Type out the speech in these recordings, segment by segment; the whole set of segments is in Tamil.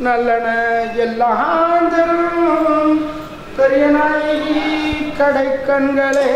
நல்லன எல்லாம் தரும் பெரிய நாயகி கடைக்கண்களே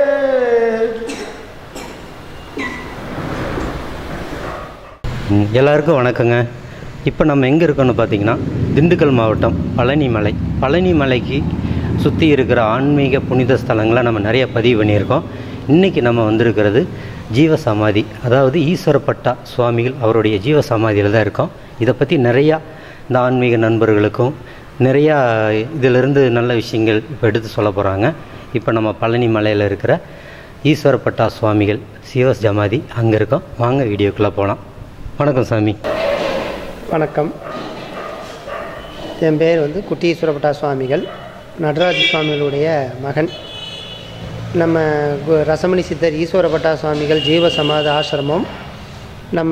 ம், எல்லாருக்கும் வணக்கங்க இப்போ நம்ம எங்கே இருக்கோம்னு பார்த்தீங்கன்னா திண்டுக்கல் மாவட்டம் பழனி மலை பழனி மலைக்கு சுற்றி இருக்கிற ஆன்மீக புனித ஸ்தலங்களை நம்ம நிறைய பதிவு பண்ணியிருக்கோம் இன்றைக்கி நம்ம வந்திருக்கிறது ஜீவ சமாதி அதாவது ஈஸ்வரப்பட்டா சுவாமிகள் அவருடைய ஜீவ சமாதியில் தான் இருக்கோம் இதை பற்றி நிறையா இந்த ஆன்மீக நண்பர்களுக்கும் நிறையா இதிலிருந்து நல்ல விஷயங்கள் இப்போ எடுத்து சொல்ல போகிறாங்க இப்போ நம்ம பழனி மலையில் இருக்கிற ஈஸ்வரப்பட்டா சுவாமிகள் சிவ ஜமாதி அங்கே இருக்கோம் வாங்க வீடியோக்குள்ளே போகலாம் வணக்கம் சாமி வணக்கம் என் பேர் வந்து குட்டீஸ்வரப்பட்டா சுவாமிகள் நடராஜ சுவாமிகளுடைய மகன் நம்ம கு- ரசமணி சித்தர் ஈஸ்வரப்பட்டா சுவாமிகள் ஜீவ சமாத ஆசிரமம் நம்ம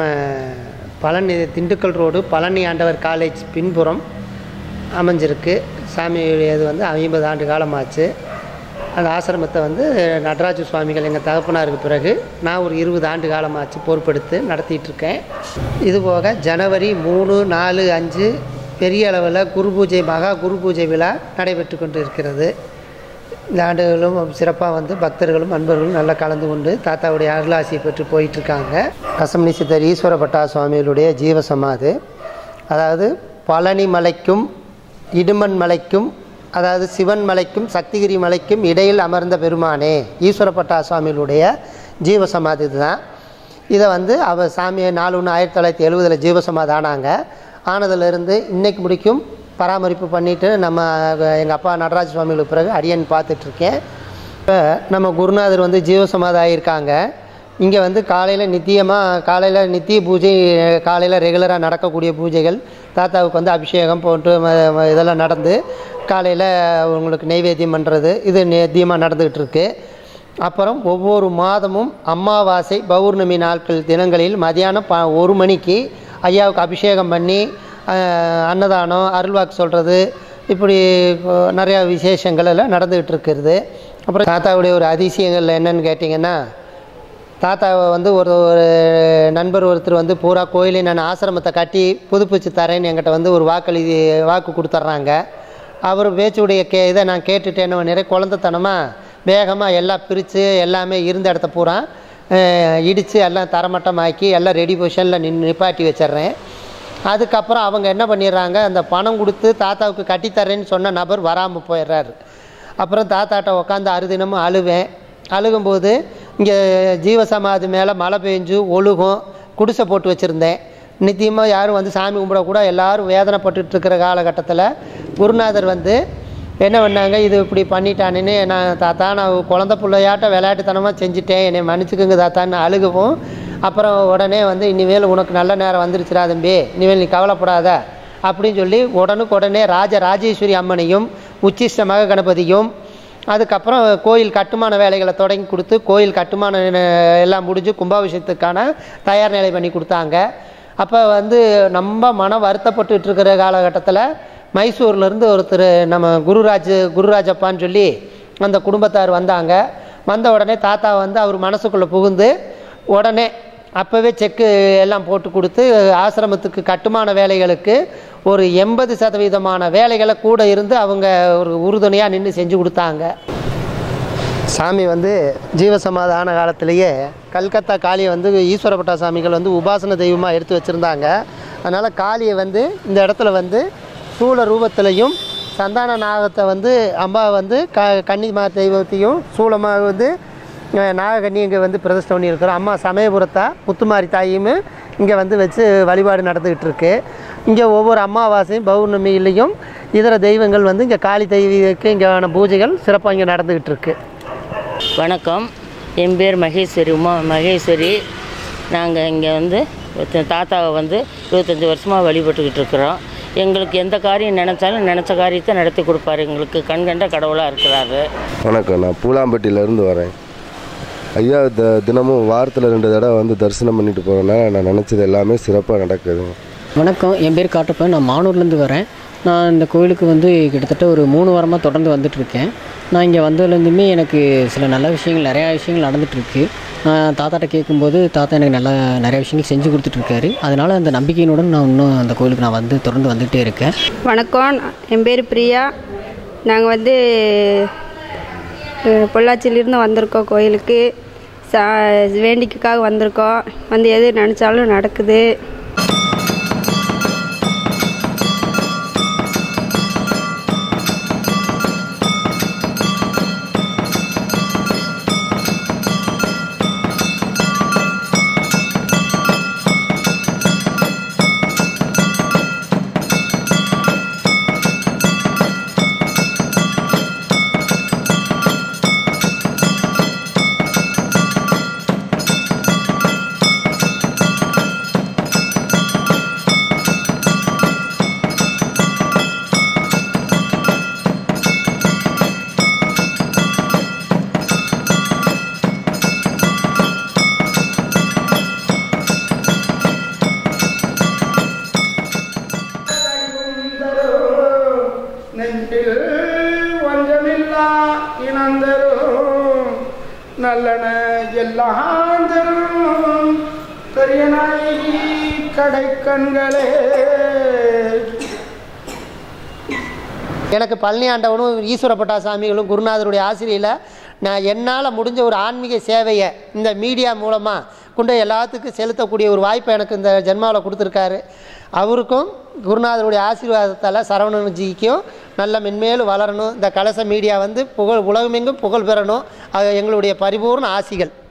பழனி திண்டுக்கல் ரோடு பழனி ஆண்டவர் காலேஜ் பின்புறம் அமைஞ்சிருக்கு சாமியுடையது வந்து ஐம்பது ஆண்டு காலமாச்சு அந்த ஆசிரமத்தை வந்து நடராஜ சுவாமிகள் எங்கள் தகப்பனாருக்கு பிறகு நான் ஒரு இருபது ஆண்டு காலமாச்சு பொறுப்பெடுத்து நடத்திட்டு இருக்கேன் இதுபோக ஜனவரி மூணு நாலு அஞ்சு பெரிய அளவில் குரு பூஜை மகா குரு பூஜை விழா நடைபெற்று கொண்டு இருக்கிறது இந்த ஆண்டுகளும் சிறப்பாக வந்து பக்தர்களும் அன்பர்களும் நல்லா கலந்து கொண்டு தாத்தாவுடைய அருளாசியை பெற்று போயிட்டுருக்காங்க கசமணி சித்தர் ஈஸ்வரப்பட்டா சுவாமிகளுடைய ஜீவ சமாதி அதாவது பழனி மலைக்கும் இடுமன் மலைக்கும் அதாவது சிவன் மலைக்கும் சக்திகிரி மலைக்கும் இடையில் அமர்ந்த பெருமானே ஈஸ்வரப்பட்டா சுவாமிகளுடைய ஜீவ சமாதி இதுதான் இதை வந்து அவ சாமியை நாலு ஒன்று ஆயிரத்தி தொள்ளாயிரத்தி எழுபதில் ஜீவசமாதி ஆனாங்க ஆனதுலேருந்து இன்னைக்கு முடிக்கும் பராமரிப்பு பண்ணிட்டு நம்ம எங்கள் அப்பா நடராஜ சுவாமிகளுக்கு பிறகு அடியன் பார்த்துட்ருக்கேன் இப்போ நம்ம குருநாதர் வந்து ஜீவசமாதி ஆகியிருக்காங்க இங்கே வந்து காலையில் நித்தியமாக காலையில் நித்திய பூஜை காலையில் ரெகுலராக நடக்கக்கூடிய பூஜைகள் தாத்தாவுக்கு வந்து அபிஷேகம் போட்டு ம- ம- இதெல்லாம் நடந்து காலையில் உங்களுக்கு நெய்வேத்தியம் பண்ணுறது இது நித்தியமாக நடந்துக்கிட்டு இருக்கு அப்புறம் ஒவ்வொரு மாதமும் அமாவாசை பௌர்ணமி நாட்கள் தினங்களில் மதியானம் ப ஒரு மணிக்கு ஐயாவுக்கு அபிஷேகம் பண்ணி அஹ், அன்னதானம் அருள்வாக்கு சொல்கிறது இப்படி அஹ், நிறையா விசேஷங்கள் எல்லாம் நடந்துக்கிட்டு இருக்கிறது அப்புறம் தாத்தாவுடைய ஒரு அதிசயங்கள் என்னன்னு கேட்டிங்கன்னா தாத்தாவை வந்து ஒரு ஒரு நண்பர் ஒருத்தர் வந்து பூரா கோயிலை நான் ஆசிரமத்தை கட்டி புதுப்பிச்சு தரேன்னு என்கிட்ட வந்து ஒரு வாக்களி வாக்கு கொடுத்துட்றாங்க அவர் பேச்சுடைய கே இதை நான் கேட்டுட்டு என்ன நிறைய குழந்தைத்தனமாக வேகமாக எல்லாம் பிரித்து எல்லாமே இருந்த இடத்த பூரா இடித்து எல்லாம் தரமட்டமாக்கி எல்லாம் ரெடி பொசிஷனில் நின்று நிப்பாட்டி வச்சிடுறேன் அதுக்கப்புறம் அவங்க என்ன பண்ணிடுறாங்க அந்த பணம் கொடுத்து தாத்தாவுக்கு கட்டித்தரேன்னு சொன்ன நபர் வராமல் போயிடுறாரு அப்புறம் தாத்தாட்ட உட்காந்து அறுதினமும் அழுவேன் அழுகும்போது இங்கே ஜீவசமாதி மேலே மழை பெஞ்சு ஒழுகும் குடிசை போட்டு வச்சுருந்தேன் நித்தியமாக யாரும் வந்து சாமி கும்பிடக்கூட எல்லாரும் வேதனைப்பட்டுட்டு இருக்கிற காலகட்டத்தில் குருநாதர் வந்து என்ன பண்ணாங்க இது இப்படி பண்ணிட்டானேன்னு நான் தாத்தா நான் குழந்த பிள்ளையாட்ட விளையாட்டுத்தனமாக செஞ்சுட்டேன் என்னை மன்னிச்சுக்குங்க தாத்தான்னு அழுகவும் அப்புறம் உடனே வந்து இனிமேல் உனக்கு நல்ல நேரம் வந்துருச்சுடா தம்பி இனிமேல் நீ கவலைப்படாத அப்படின்னு சொல்லி உடனுக்குடனே ராஜ ராஜேஸ்வரி அம்மனையும் உச்சிஷ்ட மக கணபதியும் அதுக்கப்புறம் கோயில் கட்டுமான வேலைகளை தொடங்கி கொடுத்து கோயில் கட்டுமான அஹ், எல்லாம் முடிஞ்சு கும்பாபிஷேகத்துக்கான தயார் நிலை பண்ணி கொடுத்தாங்க அப்போ வந்து ரொம்ப மனம் வருத்தப்பட்டுட்டு இருக்கிற காலகட்டத்தில் மைசூர்லேருந்து ஒருத்தர் நம்ம குருராஜ் குருராஜப்பான்னு சொல்லி அந்த குடும்பத்தார் வந்தாங்க வந்த உடனே தாத்தா வந்து அவர் மனசுக்குள்ளே புகுந்து உடனே அப்போவே செக்கு எல்லாம் போட்டு கொடுத்து ஆசிரமத்துக்கு கட்டுமான வேலைகளுக்கு ஒரு எண்பது சதவீதமான வேலைகளை கூட இருந்து அவங்க ஒரு உறுதுணையாக நின்று செஞ்சு கொடுத்தாங்க சாமி வந்து ஜீவசமாதி ஆன காலத்திலேயே கல்கத்தா காளியை வந்து ஈஸ்வரப்பட்டா சாமிகள் வந்து உபாசன தெய்வமாக எடுத்து வச்சுருந்தாங்க அதனால் காளியை வந்து இந்த இடத்துல வந்து சூழ ரூபத்திலையும் சந்தான நாகத்தை வந்து அம்மா வந்து க கன்னிமா தெய்வத்தையும் சூளமாக வந்து அஹ், நாகக்கன்னி இங்கே வந்து பிரதிஷ்டை பண்ணியிருக்கிறோம் அம்மா சமயபுரத்தா முத்துமாரி தாயும் இங்கே வந்து வச்சு வழிபாடு நடந்துக்கிட்டு இருக்கு இங்கே ஒவ்வொரு அமாவாசையும் பௌர்ணமியிலையும் இதர தெய்வங்கள் வந்து இங்கே காளி தெய்வீகக்கு இங்கேயான பூஜைகள் சிறப்பாக இங்கே நடந்துக்கிட்டு இருக்கு வணக்கம் என் பேர் மகேஸ்வரி உமா மகேஸ்வரி நாங்கள் இங்கே வந்து ஒருத்த- தாத்தாவை வந்து இருபத்தஞ்சி வருஷமாக வழிபட்டுக்கிட்டு இருக்கிறோம் எங்களுக்கு எந்த காரியம் நினச்சாலும் நினச்ச காரியத்தை நடத்தி கொடுப்பாரு எங்களுக்கு கண்கண்ட கடவுளாக இருக்கிறாரு வணக்கம் நான் பூலாம்பட்டியிலேருந்து வரேன் ஐயா த தினமும் வாரத்தில் ரெண்டு தடவை வந்து தரிசனம் பண்ணிட்டு போகிறேன்னா நான் நினச்சது எல்லாமே சிறப்பாக நடக்குது வணக்கம் என் பேர் காட்டப்பன் நான் மானூர்லேருந்து வரேன் நான் இந்த கோயிலுக்கு வந்து கிட்டத்தட்ட ஒரு மூணு வாரமாக தொடர்ந்து வந்துட்டுருக்கேன் நான் இங்கே வந்ததுலேருந்துமே எனக்கு சில நல்ல விஷயங்கள் நிறையா விஷயங்கள் நடந்துகிட்ருக்கு நான் தாத்தாட்ட கேட்கும்போது தாத்தா எனக்கு நல்லா நிறைய விஷயங்கள் செஞ்சு கொடுத்துட்ருக்காரு அதனால் அந்த நம்பிக்கையினுடன் நான் இன்னும் அந்த கோயிலுக்கு நான் வந்து தொடர்ந்து வந்துகிட்டே இருக்கேன் வணக்கம் என் பேர் பிரியா நாங்கள் வந்து அஹ், பொள்ளாச்சியிலிருந்து வந்திருக்கோம் கோயிலுக்கு சா வேண்டிக்காக வந்திருக்கோம் வந்து எது நினச்சாலும் நடக்குது நெஞ்சில் வஞ்சமில்லா இனந்தரும் நல்லன எல்லாம் தரும் பெரிய நாயகி கடைக்கண்களே எனக்கு பழனி ஆண்டவனும் ஈஸ்வரப்பட்டா சாமிகளும் குருநாதருடைய ஆசிரியில் நான் என்னால் முடிஞ்ச ஒரு ஆன்மீக சேவையை இந்த மீடியா மூலமாக கொண்டு எல்லாத்துக்கும் செலுத்தக்கூடிய ஒரு வாய்ப்பை எனக்கு இந்த ஜென்மாவில் கொடுத்துருக்காரு அவருக்கும் குருநாதருடைய ஆசீர்வாதத்தால் சரவணன்ஜிக்கும் நல்ல மென்மேலும் வளரணும் இந்த கலச மீடியா வந்து புகழ் உலகமெங்கும் புகழ் பெறணும் அது எங்களுடைய பரிபூர்ண ஆசிகள்